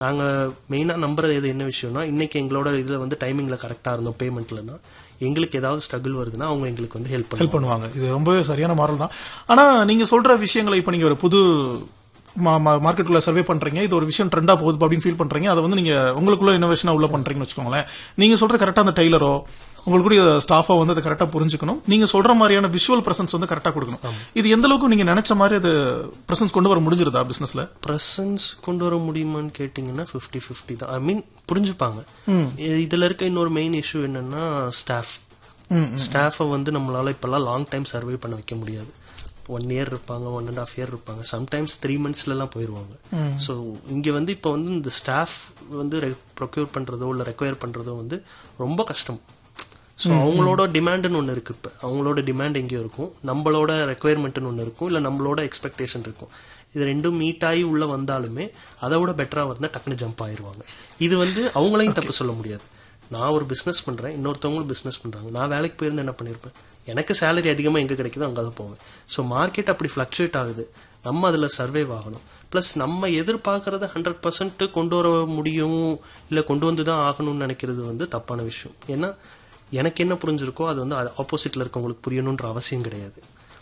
நாங்க மெயினா நம்புறது எது என்ன விஷயம்னா இன்னைக்கு எங்களோட இதுல வந்து டைமிங்ல கரெக்டா இருந்தோம் பேமெண்ட்லனா எங்களுக்கு ஏதாவது ஸ்ட்ரகிள் வருதுன்னா அவங்க எங்களுக்கு வந்து ஹெல்ப் ஹெல்ப் பண்ணுவாங்க பண்ணுவாங்க இது ரொம்பவே சரியான மாரல் தான் ஆனா நீங்க சொல்ற விஷயங்களை இப்ப நீங்க ஒரு புது மார்க்கெட்டுக்குள்ள சர்வே பண்றீங்க இது ஒரு விஷயம் ட்ரெண்டா போகுது அப்படின்னு ஃபீல் பண்றீங்க அதை வந்து நீங்க உங்களுக்குள்ள இன்னோவேஷனா உள்ள பண்றீங்கன்னு வச்சுக்கோங்களேன் நீங்க சொல்றது கரெக்டா அந்த டெய்லரோ உங்களுக்கு கூட ஸ்டாஃபா வந்து அதை கரெக்டா புரிஞ்சுக்கணும் நீங்க சொல்ற மாதிரியான விஷுவல் பிரசன்ஸ் வந்து கரெக்டா கொடுக்கணும் இது எந்த அளவுக்கு நீங்க நினைச்ச மாதிரி அது பிரசன்ஸ் கொண்டு வர முடிஞ்சிருதா பிசினஸ்ல பிரசன்ஸ் கொண்டு வர முடியுமான்னு கேட்டிங்கன்னா ஃபிஃப்டி ஃபிஃப்டி தான் ஐ மீன் புரிஞ்சுப்பாங்க இதுல இருக்க இன்னொரு மெயின் இஷ்யூ என்னன்னா ஸ்டாஃப் ஸ்டாஃபை வந்து நம்மளால இப்பெல்லாம் லாங் டைம் சர்வே பண்ண வைக்க முடியாது ஒன் இயர் இருப்பாங்க ஒன் அண்ட் ஆஃப் இயர் இருப்பாங்க சம்டைம்ஸ் த்ரீ மந்த்ஸ்லாம் போயிடுவாங்க ஸோ இங்கே வந்து இப்போ வந்து இந்த ஸ்டாஃப் வந்து ப்ரொக்யூர் பண்ணுறதோ இல்லை ரெக்வயர் பண்ணுறதோ வந்து ரொம்ப கஷ்டம் ஸோ அவங்களோட டிமாண்டுன்னு ஒன்று இருக்கு இப்போ அவங்களோட டிமாண்ட் எங்கேயோ இருக்கும் நம்மளோட ரெக்குயர்மெண்ட்னு ஒன்று இருக்கும் இல்லை நம்மளோட எக்ஸ்பெக்டேஷன் இருக்கும் இது ரெண்டும் மீட் ஆகி உள்ள வந்தாலுமே அதை விட பெட்டரா வந்தா டக்குன்னு ஜம்ப் ஆயிருவாங்க இது வந்து அவங்களையும் தப்பு சொல்ல முடியாது நான் ஒரு பிசினஸ் பண்றேன் இன்னொருத்தவங்களும் பிசினஸ் பண்றாங்க நான் வேலைக்கு போயிருந்து என்ன பண்ணிருப்பேன் எனக்கு சேலரி அதிகமா எங்க கிடைக்குதோ அங்கே தான் போவேன் ஸோ மார்க்கெட் அப்படி ஃபிளக்சுவேட் ஆகுது நம்ம அதுல சர்வைவ் ஆகணும் ப்ளஸ் நம்ம எதிர்பார்க்கறத ஹண்ட்ரட் பர்சன்ட் கொண்டு வர முடியும் இல்லை கொண்டு வந்து தான் ஆகணும்னு நினைக்கிறது வந்து தப்பான விஷயம் ஏன்னா எனக்கு என்ன புரிஞ்சிருக்கோ அது வந்து ஆப்போசிட்ல இருக்கவங்களுக்கு புரியணுன்ற அவசியம் கிடையாது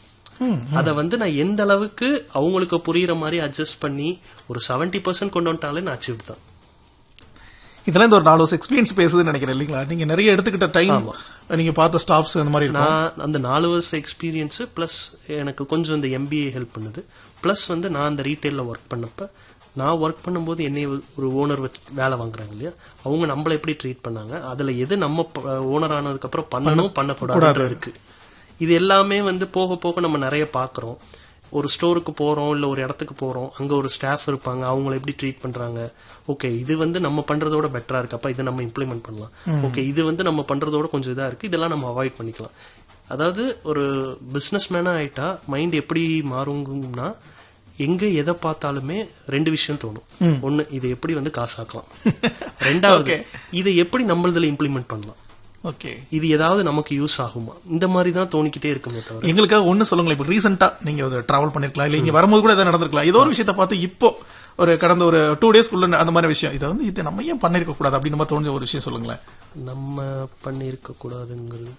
அதை வந்து நான் எந்த அளவுக்கு அவங்களுக்கு புரியுற மாதிரி அட்ஜஸ்ட் பண்ணி ஒரு செவன்டி பர்சன்ட் கொண்டு வந்துட்டாலே நான் அச்சீவ் தான் இதெல்லாம் இந்த ஒரு நாலு வருஷம் எக்ஸ்பீரியன்ஸ் பேசுதுன்னு நினைக்கிறேன் இல்லைங்களா நீங்க நிறைய எடுத்துக்கிட்ட டைம் நீங்க பார்த்த ஸ்டாஃப்ஸ் அந்த மாதிரி இருக்கும் நான் அந்த நாலு வருஷம் எக்ஸ்பீரியன்ஸ் ப்ளஸ் எனக்கு கொஞ்சம் இந்த எம்பிஏ ஹெல்ப் பண்ணுது ப்ளஸ் வந்து நான் அந்த ரீட்டைலில் ஒர்க் பண்ணப்ப நான் ஒர்க் பண்ணும்போது என்னை ஒரு ஓனர் வச்சு வேலை வாங்குறாங்க இல்லையா அவங்க நம்மளை எப்படி ட்ரீட் பண்ணாங்க அதுல எது நம்ம ஓனர் ஆனதுக்கப்புறம் பண்ணணும் பண்ணக்கூடாது இருக்கு இது எல்லாமே வந்து போக போக நம்ம நிறைய பார்க்குறோம் ஒரு ஸ்டோருக்கு போறோம் இல்ல ஒரு இடத்துக்கு போறோம் அங்க ஒரு ஸ்டாஃப் இருப்பாங்க அவங்கள எப்படி ட்ரீட் பண்றாங்க ஓகே இது வந்து நம்ம பண்றதோட பெட்டரா இருக்கு அப்ப இதை நம்ம இம்ப்ளிமெண்ட் பண்ணலாம் ஓகே இது வந்து நம்ம பண்றதோட கொஞ்சம் இதா இருக்கு இதெல்லாம் நம்ம அவாய்ட் பண்ணிக்கலாம் அதாவது ஒரு பிசினஸ் மேனா ஆயிட்டா மைண்ட் எப்படி மாறுங்கன்னா எங்க எதை பார்த்தாலுமே ரெண்டு விஷயம் தோணும் ஒண்ணு இதை எப்படி வந்து காசாக்கலாம் ரெண்டாவது இதை எப்படி நம்மளதுல இம்ப்ளிமெண்ட் பண்ணலாம் ஓகே இது ஏதாவது நமக்கு யூஸ் ஆகுமா இந்த மாதிரி தான் தோணிக்கிட்டே இருக்குமே தவிர எங்களுக்காக ஒண்ணு சொல்லுங்களேன் இப்போ ரீசெண்டா நீங்க ஒரு டிராவல் பண்ணிருக்கலாம் இல்ல இங்க வரும்போது கூட ஏதாவது நடந்திருக்கலாம் ஏதோ ஒரு விஷயத்த பார்த்து இப்போ ஒரு கடந்த ஒரு டூ டேஸ்க்குள்ள அந்த மாதிரி விஷயம் இதை வந்து இது நம்ம ஏன் பண்ணிருக்க கூடாது அப்படின்னு மாதிரி தோணுஞ்ச ஒரு விஷயம் சொல்லுங்களேன் நம்ம பண்ணிருக்க கூடாதுங்கிறது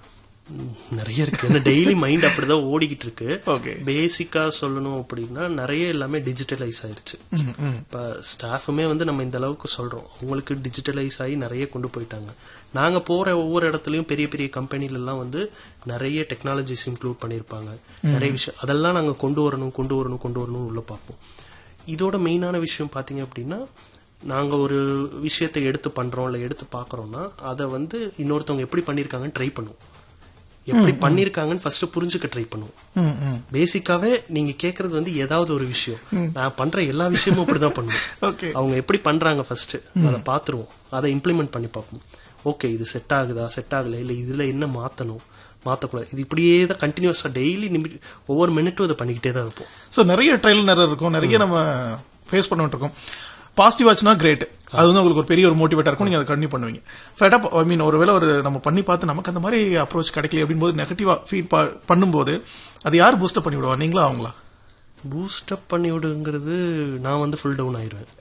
ம், நிறைய இருக்கு ஏன்னா டெய்லி மைண்ட் அப்படிதான் ஓடிக்கிட்டு இருக்கு ஓகே பேசிக்கா சொல்லணும் அப்படின்னா நிறைய எல்லாமே டிஜிட்டலைஸ் ஆயிருச்சு இப்ப ஸ்டாஃபுமே வந்து நம்ம இந்த அளவுக்கு சொல்றோம் அவங்களுக்கு டிஜிட்டலைஸ் ஆகி நிறைய கொண்டு போயிட்டாங்க நாங்க போற ஒவ்வொரு இடத்துலயும் பெரிய பெரிய கம்பெனில எல்லாம் வந்து நிறைய டெக்னாலஜிஸ் இன்க்ளூட் பண்ணியிருப்பாங்க நிறைய விஷயம் அதெல்லாம் நாங்க கொண்டு வரணும் கொண்டு வரணும் கொண்டு வரணும் உள்ள பார்ப்போம் இதோட மெயினான விஷயம் பாத்தீங்க அப்படின்னா நாங்க ஒரு விஷயத்தை எடுத்து பண்றோம் இல்ல எடுத்து பாக்குறோம்னா அதை வந்து இன்னொருத்தவங்க எப்படி பண்ணிருக்காங்கன்னு ட்ரை பண்ணுவோம் எப்படி பண்ணிருக்காங்கன்னு ஃபர்ஸ்ட் புரிஞ்சுக்க ட்ரை பண்ணுவோம் ம், ம். பேசிக்காவே நீங்க கேக்குறது வந்து ஏதாவது ஒரு விஷயம் நான் பண்ற எல்லா விஷயமும் அப்படிதான் பண்ணுவேன் ஓகே அவங்க எப்படி பண்றாங்க ஃபர்ஸ்ட் அதை பாத்துருவோம் அதை இம்ப்ளிமெண்ட் பண்ணி பார்ப்போம் ஓகே இது செட் ஆகுதா செட் ஆகல இல்ல இதுல என்ன மாத்தணும் மாத்தக்கூடாது இது இப்படியே தான் கண்டினியூஸா டெய்லி ஒவ்வொரு மினிட்டும் இதை பண்ணிக்கிட்டே தான் இருப்போம் ஸோ நிறைய ட்ரையல் நிறைய இருக்கும் நிறைய நம்ம ஃபேஸ் பண்ணிட்டு இருக்கோம் பாசிட்டிவ் ஆச்சுன்னா கிரேட் அது வந்து உங்களுக்கு ஒரு பெரிய ஒரு மோட்டிவேட்டா இருக்கும் நீங்க அதை கண்டினியூ பண்ணுவீங்க ஃபேட்டா ஐ மீன் ஒருவேளை ஒரு நம்ம பண்ணி பார்த்து நமக்கு அந்த மாதிரி அப்ரோச் கிடைக்கல அப்படின்போது நெகட்டிவா ஃபீட் பண்ணும்போது அது யார் பூஸ்டப் பண்ணி விடுவா நீங்களா அவங்களா பூஸ்டப் பண்ணி விடுங்கிறது நான் வந்து ஃபுல் டவுன் ஆயிருவேன்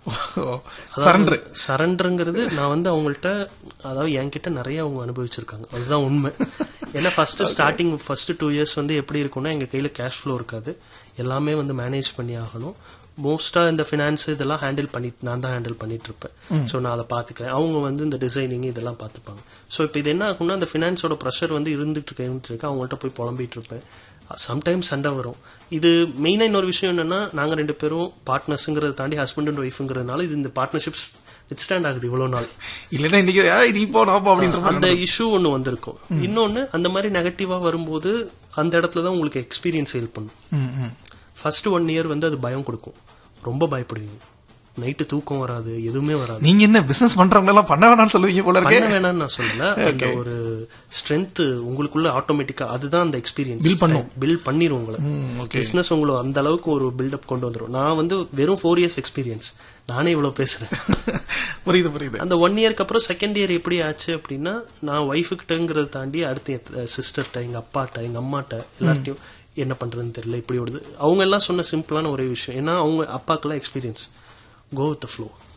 சரண்டர் சரண்டருங்கிறது நான் வந்து அவங்கள்ட்ட அதாவது என்கிட்ட நிறைய அவங்க அனுபவிச்சிருக்காங்க அதுதான் உண்மை ஏன்னா first starting first two years வந்து எப்படி இருக்கும்னா எங்க கையில கேஷ் ஃப்ளோ இருக்காது எல்லாமே வந்து மேனேஜ் பண்ணி ஆகணும் மோஸ்டா இந்த ஃபினான்ஸ் இதெல்லாம் ஹேண்டில் பண்ணி நான் தான் ஹேண்டில் பண்ணிட்டு இருப்பேன் ஸோ நான் அதை பார்த்துக்கிறேன் அவங்க வந்து இந்த டிசைனிங் இதெல்லாம் பார்த்துப்பாங்க ஸோ இப்போ இது என்ன ஆகும்னா அந்த ஃபினான்ஸோட ப்ரெஷர் வந்து இருந்துட்டு இருக்கு இருந்துட்டு இருக்கு அவங்கள்ட்ட போய் புலம்பிட்டு இருப்பேன் சம்டைம்ஸ் சண்டை வரும் இது மெயினா இன்னொரு விஷயம் என்னன்னா நாங்க ரெண்டு பேரும் பார்ட்னர்ஸுங்கிறத தாண்டி ஹஸ்பண்ட் அண்ட் ஒய்ஃப்ங்கிறதுனால இது இந்த பார்ட்னர்ஷிப்ஸ் வித் ஸ்டாண்ட் ஆகுது இவ்வளவு நாள் இல்லைன்னா இன்னைக்கு "ஏய், நீ போ நான் போ அப்படின்ற மாதிரி அந்த இஷ்யூ ஒன்று வந்திருக்கும் இன்னொன்னு அந்த மாதிரி நெகட்டிவா வரும்போது அந்த இடத்துல தான் உங்களுக்கு எக்ஸ்பீரியன்ஸ் ஹெல்ப் பண்ணும் ம், ம். ஃபர்ஸ்ட் ஒன் இயர் வந்து அது பயம் கொடுக்கும் ரொம்ப பயப்படுவீங்க நைட்டு தூக்கம் வராது எதுவுமே வராது நீங்க என்ன பிசினஸ் பண்றவங்க எல்லாம் பண்ண வேணாம்னு சொல்லுவீங்க போல இருக்கே பண்ண வேணாம்னு நான் சொல்லல அந்த ஒரு ஸ்ட்ரென்த் உங்களுக்குள்ள ஆட்டோமேட்டிக்கா அதுதான் அந்த எக்ஸ்பீரியன்ஸ் Build பண்ணும். பில் பண்ணிரும் உங்களை ஓகே பிசினஸ் உங்களை அந்த அளவுக்கு ஒரு பில்டப் கொண்டு வந்துரும் நான் வந்து வெறும் ஃபோர் இயர்ஸ் எக்ஸ்பீரியன்ஸ் நானே இவ்வளவு பேசுறேன் புரியுது புரியுது அந்த ஒன் இயர்க்கு அப்புறம் செகண்ட் இயர் எப்படி ஆச்சு அப்படின்னா நான் ஒய்ஃபுக்கிட்டங்கிறத தாண்டி அடுத்து என் சிஸ்டர்கிட்ட எங்க அப்பாட்ட எங்க அம்மாட்ட எல்லார்ட்டையும் என்ன பண்றதுன்னு தெரியல இப்படி ஓடுது அவங்க எல்லாம் சொன்ன சிம்பிளான ஒரே விஷயம் ஏன்னா அவங்க அப்பாக்கெல்லாம் எக்ஸ்பீரியன்ஸ் கோ வித் ஃப்ளோ